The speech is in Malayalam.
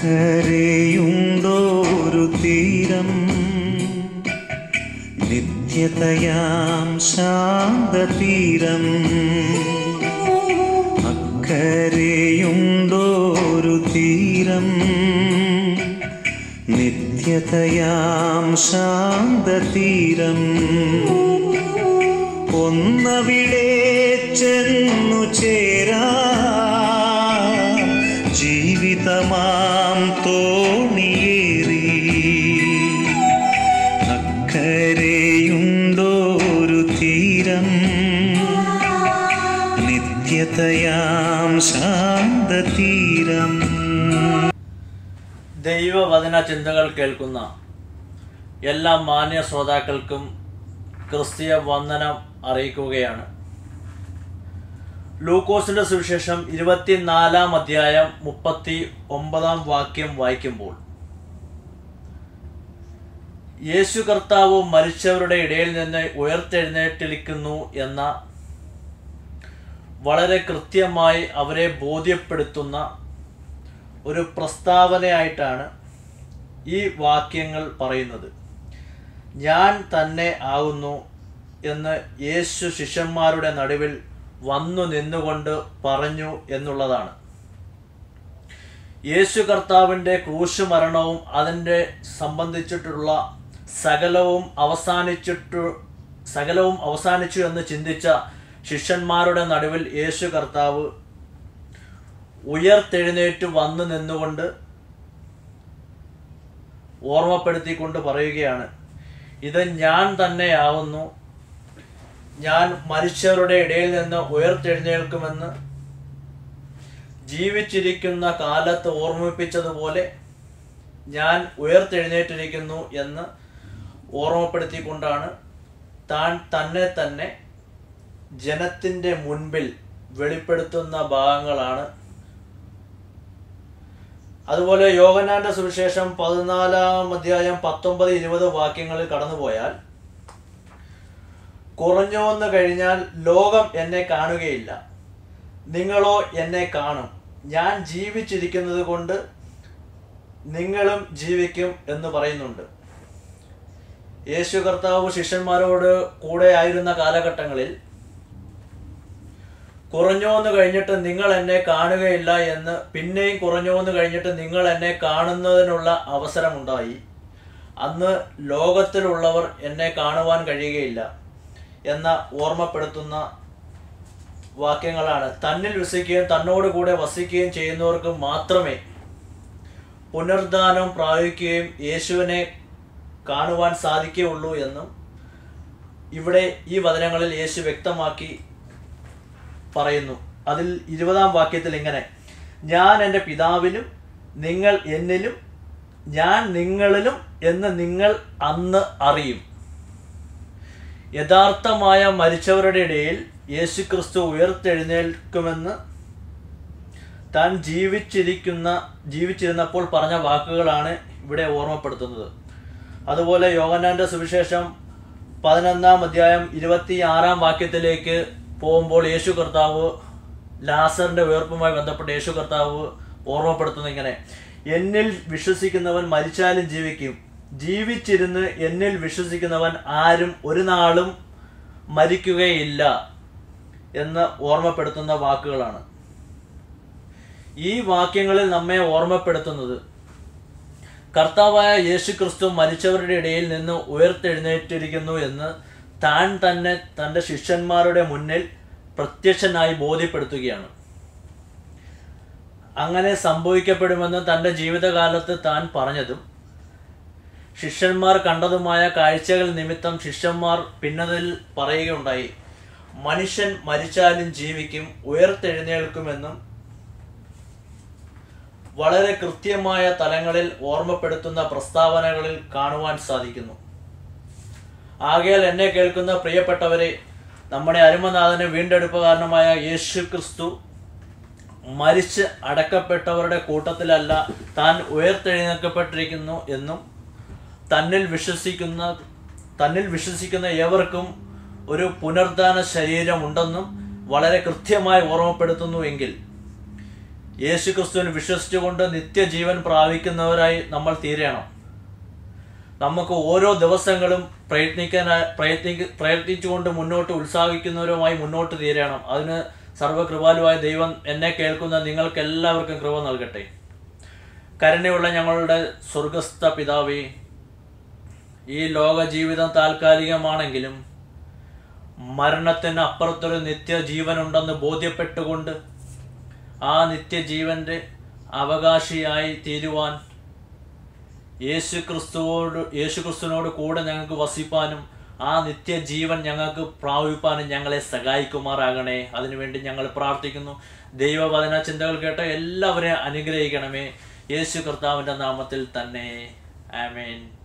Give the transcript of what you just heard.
അക്കരെയുണ്ടോ ഒരു തീരം നിത്യതയാം ശാന്തതീരം അക്കരെയുണ്ടോ ഒരു തീരം നിത്യതയാം ശാന്തതീരം ഒന്നവിടെ ചെന്നു ചേരാ ജീവിതമാം തോണിയേറി അക്കരെയുണ്ടോ ഒരു തീരം നിത്യതയാം ശാന്തതീരം ദൈവവചന ചിന്തകൾ കേൾക്കുന്ന എല്ലാ മാന്യ ശ്രോതാക്കൾക്കും ക്രിസ്തീയ വന്ദനം അറിയിക്കുകയാണ് ലൂക്കോസിന്റെ സുവിശേഷം ഇരുപത്തിനാലാം അധ്യായം മുപ്പത്തി ഒമ്പതാം വാക്യം വായിക്കുമ്പോൾ യേശു കർത്താവ് മരിച്ചവരുടെ ഇടയിൽ നിന്ന് ഉയർത്തെഴുന്നേറ്റിരിക്കുന്നു എന്ന വളരെ കൃത്യമായി അവരെ ബോധ്യപ്പെടുത്തുന്ന ഒരു പ്രസ്താവനയായിട്ടാണ് ഈ വാക്യങ്ങൾ പറയുന്നത് ഞാൻ തന്നെ ആകുന്നു എന്ന് യേശു ശിഷ്യന്മാരുടെ നടുവിൽ വന്നു നിന്നുകൊണ്ട് പറഞ്ഞു എന്നുള്ളതാണ് യേശു കർത്താവിൻ്റെ ക്രൂശ് മരണവും അതിൻ്റെ സംബന്ധിച്ചിട്ടുള്ള സകലവും അവസാനിച്ചിട്ടു സകലവും അവസാനിച്ചു എന്ന് ചിന്തിച്ച ശിഷ്യന്മാരുടെ നടുവിൽ യേശു കർത്താവ് ഉയർത്തെഴുന്നേറ്റ് വന്നു നിന്നുകൊണ്ട് ഓർമ്മപ്പെടുത്തിക്കൊണ്ട് പറയുകയാണ് ഇത് ഞാൻ തന്നെയാവുന്നു ഞാൻ മനുഷ്യരുടെ ഇടയിൽ നിന്ന് ഉയർത്തെഴുന്നേൽക്കുമെന്ന് ജീവിച്ചിരിക്കുന്ന കാലത്ത് ഓർമ്മിപ്പിച്ചതുപോലെ ഞാൻ ഉയർത്തെഴുന്നേറ്റിരിക്കുന്നു എന്ന് ഓർമ്മപ്പെടുത്തിക്കൊണ്ടാണ് താൻ തന്നെ തന്നെ ജനത്തിൻ്റെ മുൻപിൽ വെളിപ്പെടുത്തുന്ന ഭാഗങ്ങളാണ് അതുപോലെ യോഗനാന്റെ സുവിശേഷം പതിനാലാം അധ്യായം പത്തൊമ്പത് ഇരുപത് വാക്യങ്ങളിൽ കടന്നുപോയാൽ കുറഞ്ഞു വന്നു കഴിഞ്ഞാൽ ലോകം എന്നെ കാണുകയില്ല നിങ്ങളോ എന്നെ കാണും ഞാൻ ജീവിച്ചിരിക്കുന്നത് കൊണ്ട് നിങ്ങളും ജീവിക്കും എന്ന് പറയുന്നുണ്ട് യേശു കർത്താവ് ശിഷ്യന്മാരോട് കൂടെ ആയിരുന്ന കാലഘട്ടങ്ങളിൽ കുറഞ്ഞു വന്നു കഴിഞ്ഞിട്ട് നിങ്ങൾ എന്നെ കാണുകയില്ല എന്ന് പിന്നെയും കുറഞ്ഞു വന്നു കഴിഞ്ഞിട്ട് നിങ്ങൾ എന്നെ കാണുന്നതിനുള്ള അവസരമുണ്ടായി അന്ന് ലോകത്തിലുള്ളവർ എന്നെ കാണുവാൻ കഴിയുകയില്ല എന്ന ഓർമ്മപ്പെടുത്തുന്ന വാക്യങ്ങളാണ് തന്നിൽ വസിക്കുകയും തന്നോട് കൂടെ വസിക്കുകയും ചെയ്യുന്നവർക്ക് മാത്രമേ പുനർദാനം പ്രാപിക്കുകയും യേശുവിനെ കാണുവാൻ സാധിക്കുകയുള്ളൂ എന്നും ഇവിടെ ഈ വചനങ്ങളിൽ യേശു വ്യക്തമാക്കി പറയുന്നു അതിൽ ഇരുപതാം വാക്യത്തിൽ ഇങ്ങനെ ഞാൻ എൻ്റെ പിതാവിലും നിങ്ങൾ എന്നിലും ഞാൻ നിങ്ങളിലും എന്ന് നിങ്ങൾ അന്ന് അറിയും യഥാർത്ഥമായ മരിച്ചവരുടെ ഇടയിൽ യേശുക്രിസ്തു ഉയർത്തെഴുന്നേൽക്കുമെന്ന് താൻ ജീവിച്ചിരിക്കുന്ന ജീവിച്ചിരുന്നപ്പോൾ പറഞ്ഞ വാക്കുകളാണ് ഇവിടെ ഓർമ്മപ്പെടുത്തുന്നത് അതുപോലെ യോഗനാന്റെ സുവിശേഷം പതിനൊന്നാം അധ്യായം ഇരുപത്തി ആറാം വാക്യത്തിലേക്ക് പോകുമ്പോൾ യേശു കർത്താവ് ലാസറിന്റെ വേർപ്പുമായി ബന്ധപ്പെട്ട് യേശു കർത്താവ് ഓർമ്മപ്പെടുത്തുന്നത് ഇങ്ങനെ എന്നിൽ വിശ്വസിക്കുന്നവൻ മരിച്ചാലും ജീവിക്കും ജീവിച്ചിരുന്ന് എന്നിൽ വിശ്വസിക്കുന്നവൻ ആരും ഒരു നാളും മരിക്കുകയില്ല എന്ന് ഓർമ്മപ്പെടുത്തുന്ന വാക്കുകളാണ് ഈ വാക്യങ്ങളിൽ നമ്മെ ഓർമ്മപ്പെടുത്തുന്നത് കർത്താവായ യേശു ക്രിസ്തു മരിച്ചവരുടെ ഇടയിൽ നിന്ന് ഉയർത്തെഴുന്നേറ്റിരിക്കുന്നു എന്ന് താൻ തന്നെ തൻ്റെ ശിഷ്യന്മാരുടെ മുന്നിൽ പ്രത്യക്ഷനായി ബോധ്യപ്പെടുത്തുകയാണ് അങ്ങനെ സംഭവിക്കപ്പെടുമെന്ന് തൻ്റെ ജീവിതകാലത്ത് താൻ പറഞ്ഞതും ശിഷ്യന്മാർ കണ്ടതുമായ കാഴ്ചകൾ നിമിത്തം ശിഷ്യന്മാർ പിന്നതിൽ പറയുകയുണ്ടായി മനുഷ്യൻ മരിച്ചാലും ജീവിക്കും ഉയർത്തെഴുന്നേൽക്കുമെന്നും വളരെ കൃത്യമായ തലങ്ങളിൽ ഓർമ്മപ്പെടുത്തുന്ന പ്രസ്താവനകളിൽ കാണുവാൻ സാധിക്കുന്നു ആകയാൽ എന്നെ കേൾക്കുന്ന പ്രിയപ്പെട്ടവരെ നമ്മുടെ അരുമനാഥന് വീണ്ടെടുപ്പുകാരനമായ യേശു ക്രിസ്തു മരിച്ച് അടക്കപ്പെട്ടവരുടെ കൂട്ടത്തിലല്ല താൻ ഉയർത്തെഴുന്നേൽക്കപ്പെട്ടിരിക്കുന്നു എന്നും തന്നിൽ വിശ്വസിക്കുന്ന തന്നിൽ വിശ്വസിക്കുന്ന ഏവർക്കും ഒരു പുനർദാന ശരീരമുണ്ടെന്നും വളരെ കൃത്യമായി ഓർമ്മപ്പെടുത്തുന്നു എങ്കിൽ യേശു ക്രിസ്തുവിൽ വിശ്വസിച്ചുകൊണ്ട് നിത്യജീവൻ പ്രാപിക്കുന്നവരായി നമ്മൾ തീരണം നമുക്ക് ഓരോ ദിവസങ്ങളും പ്രയത്നിക്കാൻ പ്രയത്നിക്ക പ്രയത്നിച്ചുകൊണ്ട് മുന്നോട്ട് ഉത്സാഹിക്കുന്നവരുമായി മുന്നോട്ട് തീരണം അതിന് സർവകൃപാലുവായ ദൈവം എന്നെ കേൾക്കുന്ന നിങ്ങൾക്ക് എല്ലാവർക്കും കൃപ നൽകട്ടെ കരുണയുള്ള ഞങ്ങളുടെ സ്വർഗസ്ഥ പിതാവേ ഈ ലോക ജീവിതം താൽക്കാലികമാണെങ്കിലും മരണത്തിന് അപ്പുറത്തൊരു നിത്യജീവനുണ്ടെന്ന് ബോധ്യപ്പെട്ടുകൊണ്ട് ആ നിത്യജീവന്റെ അവകാശിയായി തീരുവാൻ യേശു ക്രിസ്തുവോട് യേശു ക്രിസ്തുവിനോട് കൂടെ ഞങ്ങൾക്ക് വസിപ്പാനും ആ നിത്യജീവൻ ഞങ്ങൾക്ക് പ്രാപിപ്പാനും ഞങ്ങളെ സഹായിക്കുമാറാകണേ അതിനുവേണ്ടി ഞങ്ങൾ പ്രാർത്ഥിക്കുന്നു ദൈവവചന ചിന്തകൾ കേട്ട എല്ലാവരെയും അനുഗ്രഹിക്കണമേ യേശു കർത്താവിൻ്റെ നാമത്തിൽ തന്നെ ആമേൻ